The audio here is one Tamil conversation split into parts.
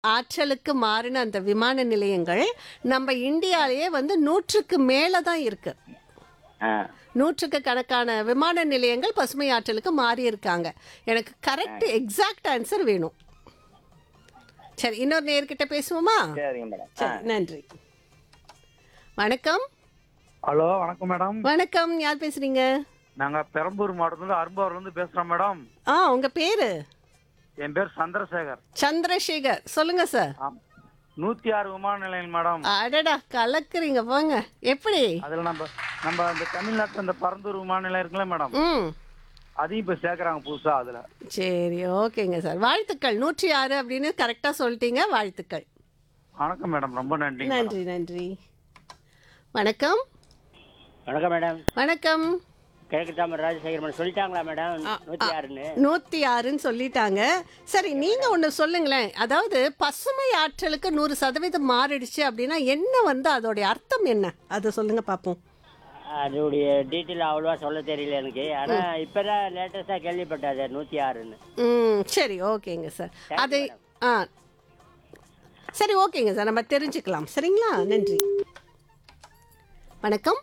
ஆற்றலுக்கு மாறின அந்த விமான நிலையங்கள் நம்ம இந்தியாவிலேயே வந்து நூற்றுக்கு மேலே தான் இருக்கு ஆ நூற்றுக்கு கணக்கான விமான நிலையங்கள் பசுமை ஆற்றலுக்கு மாறி இருக்காங்க எனக்கு கரெக்ட் எக்ஸாக்ட் ஆன்சர் வேணும் சரி இன்னொரு நேர்கிட்ட பேசுவோமா சரிங்க மேடம் ஆ சரி நன்றி வணக்கம் ஹலோ வணக்கம் மேடம் வணக்கம் யார் பேசுறீங்க நாங்க பெரம்பூர் மாவட்டத்துல அரும்பாவூர்ல இருந்து பேசுறோம் மேடம் ஆ உங்க பேரு என் பேர் சந்திரசேகர் சந்திரசேகர் சொல்லுங்க சார் ஆம். நூத்தி ஆறு விமான நிலையம் மேடம் அடடா கலக்குறீங்க போங்க எப்படி அதுல நம்ம நம்ம அந்த தமிழ்நாட்டுல அந்த பரந்தூர் விமான நிலையம் இருக்குல்ல மேடம் ம் அதையும் இப்ப சேர்க்கறாங்க புதுசா அதுல சரி ஓகேங்க சார் வாழ்த்துக்கள் நூற்றி ஆறு அப்படின்னு கரெக்டாக சொல்லிட்டீங்க வாழ்த்துக்கள் வணக்கம் மேடம் ரொம்ப நன்றி நன்றி நன்றி வணக்கம் வணக்கம் மேடம் வணக்கம் கிழக்கு தாமரை ராஜசேகர் மேடம் சொல்லிட்டாங்களா மேடம் நூற்றி ஆறுன்னு நூற்றி ஆறுன்னு சொல்லிட்டாங்க சரி நீங்கள் ஒன்று சொல்லுங்களேன் அதாவது பசுமை ஆற்றலுக்கு நூறு சதவீதம் மாறிடுச்சு அப்படின்னா என்ன வந்து அதோடைய அர்த்தம் என்ன அதை சொல்லுங்க பார்ப்போம் அதோடைய டீட்டெயில் அவ்வளோவா சொல்ல தெரியல எனக்கு ஆனால் இப்போ தான் லேட்டஸ்ட்டாக கேள்விப்பட்டாது நூற்றி ஆறுன்னு ம் சரி ஓகேங்க சார் அது ஆ சரி ஓகேங்க சார் நம்ம தெரிஞ்சுக்கலாம் சரிங்களா நன்றி வணக்கம்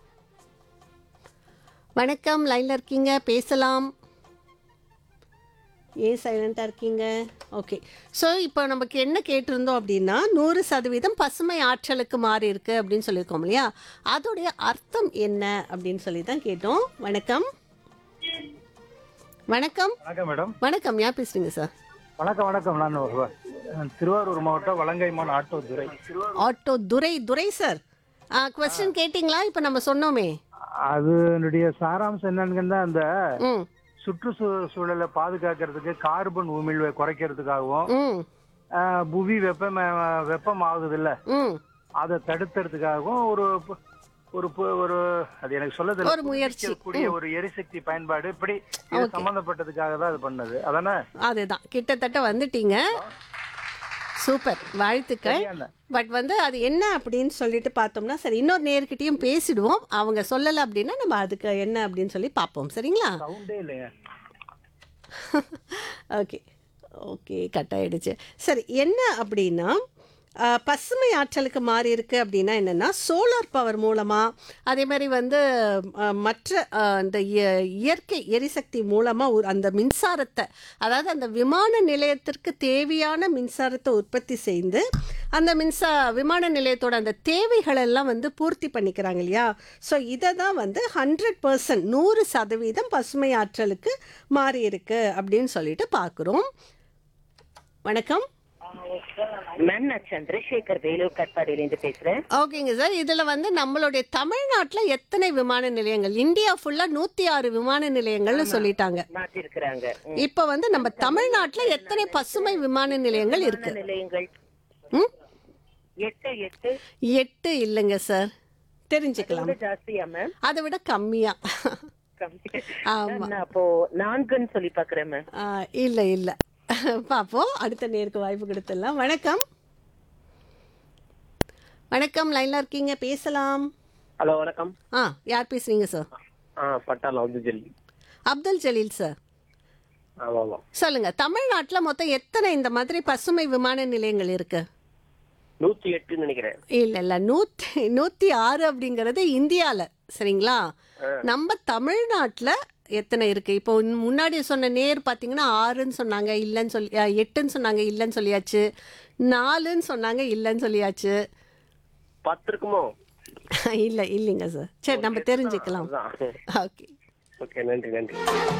வணக்கம் லைனில் இருக்கீங்க பேசலாம் ஏன் சைலண்ட்டாக இருக்கீங்க ஓகே ஸோ இப்போ நமக்கு என்ன கேட்டிருந்தோம் அப்படின்னா நூறு சதவீதம் பசுமை ஆற்றலுக்கு மாறி இருக்கு அப்படின்னு சொல்லியிருக்கோம் இல்லையா அதோடைய அர்த்தம் என்ன அப்படின்னு சொல்லி தான் கேட்டோம் வணக்கம் வணக்கம் வணக்கம் மேடம் வணக்கம் யார் பேசுறீங்க சார் வணக்கம் வணக்கம் நான் ஒரு- திருவாரூர் மாவட்டம் Valangaiman auto Durai auto Durai Durai sir question கேட்டிங்களா இப்போ நம்ம சொன்னோமே அதனுடைய சாராம்சம் என்னன்னு அந்த ம் சுற்றுச்சூழலை பாதுகாக்கிறதுக்கு கார்பன் உமிழ்வை குறைக்கிறதுக்காகவும் ம் ஆஹ் புவி வெப்பம் வெப்பம் ஆகுது இல்ல ம் அதை தடுக்கிறதுக்காகவும் ஒரு பு- ஒரு பு- ஒரு அது எனக்கு சொல்ல தெரியல. ஒரு முயற்சி. கூடிய ஒரு எரிசக்தி பயன்பாடு இப்படி இது சம்பந்தப்பட்டதுக்காக தான் அது பண்ணது அதானே அதுதான் கிட்டத்தட்ட வந்துட்டீங்க சூப்பர் வாழ்த்துக்கள் சரியான. பட் வந்து அது என்ன அப்படின்னு சொல்லிட்டு பார்த்தோம்னா சரி இன்னொரு நேர்கிட்டயும் பேசிடுவோம் அவங்க சொல்லலை அப்படின்னா நம்ம அதுக்கு என்ன அப்படின்னு சொல்லி பார்ப்போம் சரிங்களா சவுண்டே இல்லைங்க ஓகே ஓகே கட் ஆயிடுச்சு சரி என்ன அப்படின்னா அஹ், பசுமை ஆற்றலுக்கு மாறி இருக்கு அப்படின்னா என்னென்னா சோலார் பவர் மூலமாக அதே மாதிரி வந்து அஹ், மற்ற அஹ், இந்த இய- இயற்கை எரிசக்தி மூலமாக அந்த மின்சாரத்தை அதாவது அந்த விமான நிலையத்திற்கு தேவையான மின்சாரத்தை உற்பத்தி செய்து அந்த மின்சா விமான நிலையத்தோட அந்த தேவைகள் எல்லாம் வந்து பூர்த்தி பண்ணிக்கிறாங்க இல்லையா ஸோ இதை தான் வந்து ஹண்ட்ரட் பர்சன்ட் நூறு சதவீதம் பசுமை ஆற்றலுக்கு மாறி இருக்கு அப்படின்னு சொல்லிட்டு பார்க்குறோம் வணக்கம் மேம் நான் சந்திரசேகர் வேலூர் கட்பாடியிலேருந்து பேசுறேன் ஓகேங்க சார் இதில் வந்து நம்மளுடைய தமிழ்நாட்டில் எத்தனை விமான நிலையங்கள் இந்தியா ஃபுல்லாக நூற்றி ஆறு விமான நிலையங்கள்னு சொல்லிட்டாங்க மாற்றிருக்கிறாங்க ம். இப்போ வந்து நம்ம தமிழ்நாட்டில் எத்தனை பசுமை விமான நிலையங்கள் இருக்கு நிலையங்கள் ம் எட்டு எட்டு எட்டு இல்லைங்க சார் தெரிஞ்சுக்கலாம் ரொம்ப ஜாஸ்தியா மேம் அதை விட கம்மியா ஆமா. நான் அப்போ நான்குன்னு சொல்லி பாக்குறேன் மேம் ஆ, இல்லை இல்லை பார்ப்போம் அடுத்த நேருக்கு வாய்ப்பு கொடுத்துடலாம் வணக்கம் வணக்கம் லைனில் இருக்கீங்க பேசலாம் ஹலோ வணக்கம் ஆ யார் பேசுறீங்க சார் ஆ பட்டால வந்து ஜெல்லி அப்துல் ஜலீல் சார் ஆமாம் ஆமாம் சொல்லுங்க தமிழ்நாட்டில் மொத்தம் எத்தனை இந்த மாதிரி பசுமை விமான நிலையங்கள் இருக்கு நூற்றி எட்டுன்னு நினைக்கிறேன் இல்ல இல்ல நூத்தி நூத்தி ஆறு அப்படிங்கறது இந்தியால சரிங்களா நம்ம தமிழ்நாட்டுல எத்தனை இருக்கு இப்போ உன் முன்னாடி சொன்ன நேர் பாத்தீங்கன்னா ஆறுன்னு சொன்னாங்க இல்லைன்னு சொல்லி அஹ், எட்டுன்னு சொன்னாங்க இல்லைன்னு சொல்லியாச்சு நாலுன்னு சொன்னாங்க இல்லைன்னு சொல்லியாச்சு பத்து இருக்குமோ இல்ல இல்லைங்க சார் சரி நம்ம தெரிஞ்சுக்கலாம் அதுதான் ஓகே ஓகே நன்றி நன்றி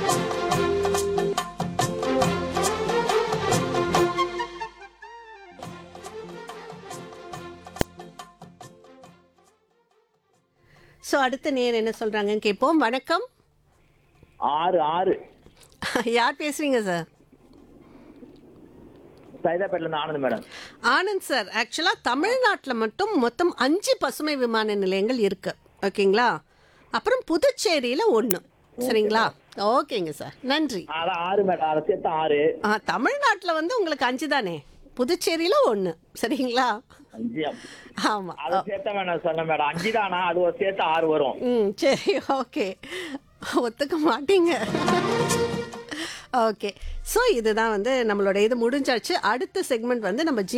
ஸோ அடுத்த நேர் என்ன சொல்றாங்கன்னு கேட்போம் வணக்கம் ஆறு ஆறு யார் பேசுறீங்க சார் சைதாப்பேட்டில் இருந்து ஆனந்த் மேடம் ஆனந்த் சார் ஆக்சுவலாக தமிழ்நாட்டில் மட்டும் மொத்தம் அஞ்சு பசுமை விமான நிலையங்கள் இருக்கு ஓகேங்களா அப்புறம் புதுச்சேரியில் ஒன்று சரிங்களா ஓகேங்க சார் நன்றி அதான் ஆறு மேடம் அதை சேர்த்து ஆறு ஆ தமிழ்நாட்டில் வந்து உங்களுக்கு அஞ்சு தானே புதுச்சேரியில் ஒன்று சரிங்களா அஞ்சு ஆமாம் அதை சேர்த்த வேணாம் சொன்ன மேடம் அஞ்சு தானா அது ஒரு சேர்த்து ஆறு வரும் ம் சரி ஓகே ஒத்துக்க மாட்டீங்க ஓகே ஸோ இதுதான் வந்து நம்மளோட இது முடிஞ்சாச்சு அடுத்த செக்மெண்ட் வந்து நம்ம ஜி